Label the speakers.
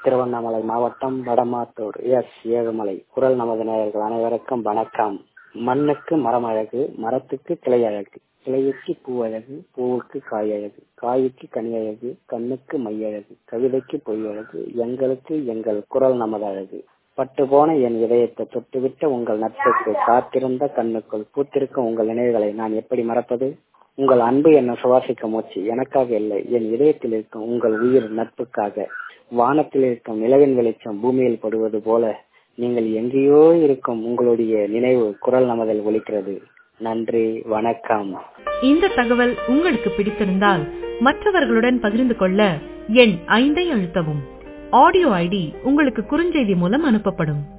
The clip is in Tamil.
Speaker 1: திருவண்ணாமலை மாவட்டம் வடமாத்தூர் எஸ் ஏழுமலை குரல் நமது நேயர்கள் அனைவருக்கும் வணக்கம் மண்ணுக்கு மரம் அழகு மரத்துக்கு கிளை அழகு கிளைக்கு பூ அழகு பூவுக்கு காய் அழகு காய்க்கு கனி அழகு கண்ணுக்கு மை அழகு கவிதைக்கு பொய் அழகு எங்களுக்கு எங்கள் குரல் நமது அழகு பட்டு போன என் இதயத்தை தொட்டுவிட்ட உங்கள் நட்புக்கு காத்திருந்த கண்ணுக்குள் பூத்திருக்கும் உங்கள் நினைவுகளை நான் எப்படி மறப்பது உங்கள் அன்பு என்ன சுவாசிக்க மூச்சு எனக்காக இல்லை என் இதயத்தில் இருக்கும் உங்கள் உயிர் நட்புக்காக வானத்தில் இருக்கும் நிலவின் வெளிச்சம் பூமியில் படுவது போல நீங்கள் எங்கேயோ இருக்கும் உங்களுடைய நினைவு குரல் நமதில் ஒலிக்கிறது நன்றி வணக்கம்
Speaker 2: இந்த தகவல் உங்களுக்கு பிடித்திருந்தால் மற்றவர்களுடன் பகிர்ந்து கொள்ள எண் ஐந்தை அழுத்தவும் ஆடியோ ஐடி உங்களுக்கு குறுஞ்செய்தி மூலம் அனுப்பப்படும்